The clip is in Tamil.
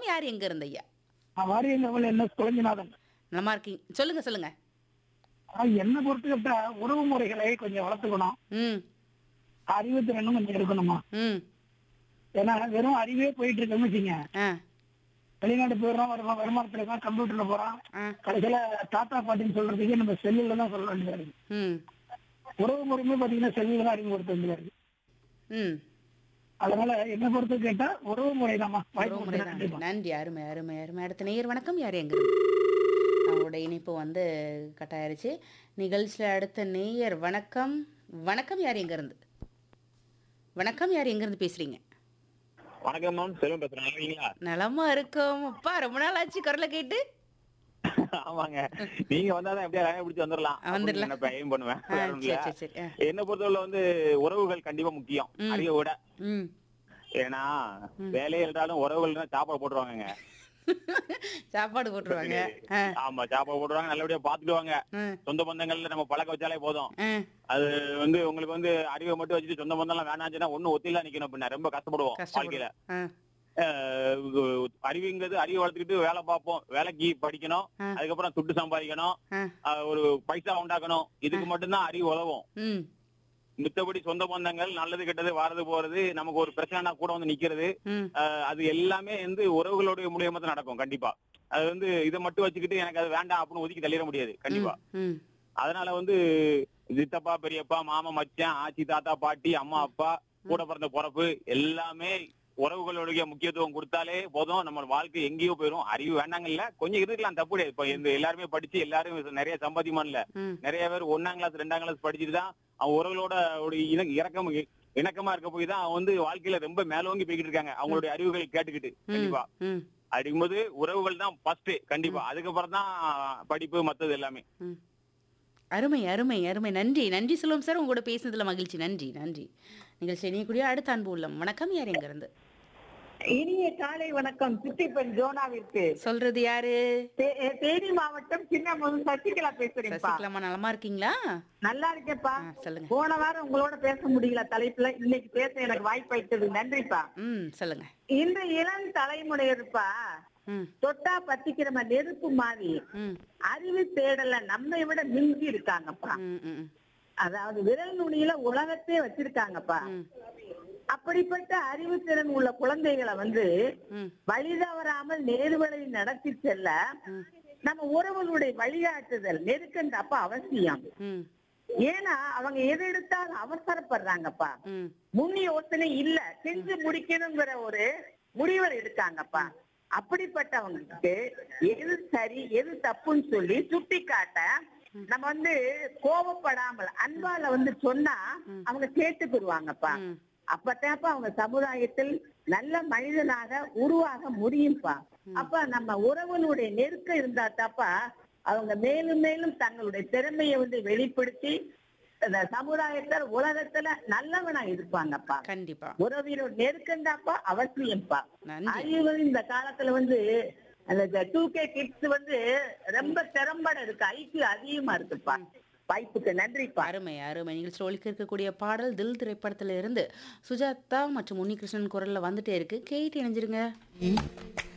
யார் எங்க இருந்து ஐயா வாரியங்கவல் என்ன குழஞ்சிநாதன் நலமா இருக்கீங்க சொல்லுங்க சொல்லுங்க என்ன பொறுத்துக்கிட்ட உறவு முறைகளை கொஞ்சம் வளர்த்துக்கணும் ம் அறிவுத்திறனும் கொஞ்சம் இருக்கணுமா ம் ஏன்னா வெறும் அறிவே போயிட்டு இருக்கோம்னு வச்சுங்க ஆ வெளிநாடு போயிடுறோம் வருமா வருமானத்துல தான் கம்ப்யூட்டர்ல போறோம் ஆ கடைசியில தாத்தா பாட்டின்னு சொல்றதுக்கு நம்ம செல்லுல தான் சொல்ல வேண்டியதா இருக்கு ம் உறவு முறையுமே பாத்தீங்கன்னா செல்லுல தான் அறிமுகப்படுத்த வேண்டியதா இருக்கு ம் அதனால என்ன பொறுத்து கேட்டா உறவு முறை தான்மா உறவு முறை தான். வாய்ப்பு நன்றி அருமை அருமை அருமை அடுத்த நேயர் வணக்கம் யார் எங்க இருந்து? அவங்களோட இணைப்பு வந்து கட்டாயிருச்சு நிகழ்ச்சியில் அடுத்த நேயர் வணக்கம் வணக்கம் யார் எங்க இருந்து வணக்கம் யார் எங்க இருந்து பேசுறீங்க வணக்கம் மேம் செல்வம் பேசுறேன் நல்லா இருக்கீங்களா நலமா இருக்கோம் அப்பா ரொம்ப நாள் ஆச்சு குரலை கேட்டு ஆமாங்க நீங்க வந்தாதான் எப்படியா லைனை பிடிச்சு வந்துடலாம் ஆ, வந்துடலாம். அப்படின்னு நான் எய்ம் பண்ணுவேன் ஆ, வேற ஒண்ணும் சரி இல்ல. சரி சரி ஆ. என்ன பொறுத்தவரை வந்து உறவுகள் கண்டிப்பா முக்கியம் ம். அறிவை விட ம் ஏன்னா வேலையை இருந்தாலும் உறவுகள் தான் சாப்பாடு போட்டுருவாங்க சாப்பாடு போட்டுருவாங்க ஆ ஆமா சாப்பாடு போட்டுருவாங்க நல்லபடியா பாத்துடுவாங்க ஆ, சொந்த பந்தங்கள்ல நம்ம பழக்க வச்சாலே போதும் ஆ, அது வந்து உங்களுக்கு வந்து அறிவை மட்டும் வச்சுட்டு சொந்த பந்தம் எல்லாம் வேணாச்சுன்னா ஒண்ணு ஒத்திலாம் நிக்கணும் அப்படின்னா ரொம்ப கஷ்டப்படுவோம் வாழ்க்கையில கஷ்டப்படும் ஆ, அஹ் அறிவுங்கிறது அறிவை வளர்த்துக்கிட்டு வேலை பார்ப்போம் வேலைக்கு படிக்கணும் ஆ. அதுக்கப்புறம் துட்டு சம்பாதிக்கணும் ஆ, அஹ் ஒரு பைசா உண்டாக்கணும் இதுக்கு மட்டும்தான் அறிவு உதவும் ம் மித்தபடி சொந்த பந்தங்கள் நல்லது கெட்டது வாரது போறது நமக்கு ஒரு பிரச்சனைனா கூட வந்து நிக்கிறது ம் அஹ் அது எல்லாமே வந்து உறவுகளுடைய மூலியமா தான் நடக்கும் கண்டிப்பா அது வந்து இதை மட்டும் வச்சுக்கிட்டு எனக்கு அது வேண்டாம் அப்படின்னு ஒதுக்கி தள்ளிட முடியாது கண்டிப்பா ம் அதனால வந்து சித்தப்பா பெரியப்பா மாமா மச்சான் ஆச்சி தாத்தா பாட்டி அம்மா அப்பா கூட பிறந்த பிறப்பு எல்லாமே உறவுகளுடைய முக்கியத்துவம் கொடுத்தாலே போதும் நம்ம வாழ்க்கை எங்கேயோ போயிடும் அறிவு வேண்டாங்கல்ல கொஞ்சம் இருக்கலாம் தப்பு கிடையாது இப்ப இந்த எல்லாருமே படிச்சு எல்லாரும் நிறைய சம்பாதியமா இல்ல ம் நிறைய பேர் ஒன்னாம் கிளாஸ் ரெண்டாம் கிளாஸ் படிச்சுட்டு தான் அவன் உறவுகளோட ஒரு இண- இறக்கம் இணக்கமா இருக்க போய் தான் அவன் வந்து வாழ்க்கையில ரொம்ப மேலோங்கி போய்கிட்டு இருக்காங்க அவங்களுடைய அறிவுகள் கேட்டுக்கிட்டு கண்டிப்பா ம் அப்படிங்கும்போது உறவுகள் தான் ஃபர்ஸ்ட் கண்டிப்பா அதுக்கப்புறம் தான் படிப்பு மத்தது எல்லாமே ம். அருமை அருமை அருமை நன்றி நன்றி செல்வம் சார் உங்களோட பேசுனதுல மகிழ்ச்சி நன்றி நன்றி நிகழ்ச்சி இணையக்கூடிய அடுத்த அன்பு உள்ளம் வணக்கம் யார் எங்க இருந்து இனிய காலை வணக்கம் சித்திப்பன் ஜோனாவிற்கு சொல்றது யாரு தே- அஹ் தேனி மாவட்டம் சின்ன முதல் சசிகலா பேசுறேன்ப்பா சசிகலாமா நலமா இருக்கீங்களா நல்லா இருக்கேன்ப்பா ஆ, சொல்லுங்க போன வாரம் உங்களோட பேச முடியல தலைப்புல இன்னைக்கு பேச எனக்கு வாய்ப்பு அளித்தது நன்றிப்பா ம் சொல்லுங்க இந்த இளம் தலைமுறையர்ப்பா ம் தொட்டா பத்திக்கிற நெருப்பு மாதிரி ம் அறிவு தேடல நம்மை விட மிஞ்சி இருக்காங்கப்பா ம் ம் அதாவது விரல் நுனியில உலகத்தையே வச்சிருக்காங்கப்பா ம் அப்படிப்பட்ட அறிவு திறன் உள்ள குழந்தைகளை வந்து ம் வழி தவறாமல் நேர்வழி நடத்தி செல்ல ம். நம்ம உறவுகளுடைய வழிகாட்டுதல் நெருக்கண்டப்ப அவசியம் ம் ஏன்னா அவங்க எது எடுத்தாலும் அவசரப்படுறாங்கப்பா ம் முன் யோசனை இல்ல செஞ்சு முடிக்கணுங்கிற ஒரு முடிவை எடுக்காங்கப்பா அப்படிப்பட்டவங்களுக்கு எது சரி எது தப்புன்னு சொல்லி சுட்டி காட்ட நம்ம வந்து கோபப்படாமல் அன்பால வந்து சொன்னா அவங்க கேட்டுக்கிடுவாங்கப்பா ம். அப்பத்தாப்ப அவங்க சமுதாயத்தில் நல்ல மனிதனாக உருவாக முடியும்ப்பா அப்ப நம்ம உறவுகளுடைய நெருக்கம் இருந்தா தாப்பா அவங்க மேலும் மேலும் தங்களுடைய திறமையை வந்து வெளிப்படுத்தி இந்த சமுதாயத்தில் உலகத்துல நல்லவனா இருப்பாங்கப்பா கண்டிப்பா உறவினோட நெருக்கண்டாப்பா அவசியம்ப்பா நன்றி அறிவு இந்த காலத்துல வந்து அந்த டூ கே கிட்ஸ் வந்து ரொம்ப திறம்பட இருக்கு ஐக்கிய அதிகமா இருக்குப்பா வாய்ப்புக்கு நன்றிப்பா அருமை அருமை நிகழ்ச்சி ஒழிக்க இருக்கக்கூடிய பாடல் தில் திரைப்படத்துல இருந்து சுஜாதா மற்றும் உன்னிகிருஷ்ணன் குரல்ல வந்துட்டே இருக்கு கேட்டு இணைஞ்சிருங்க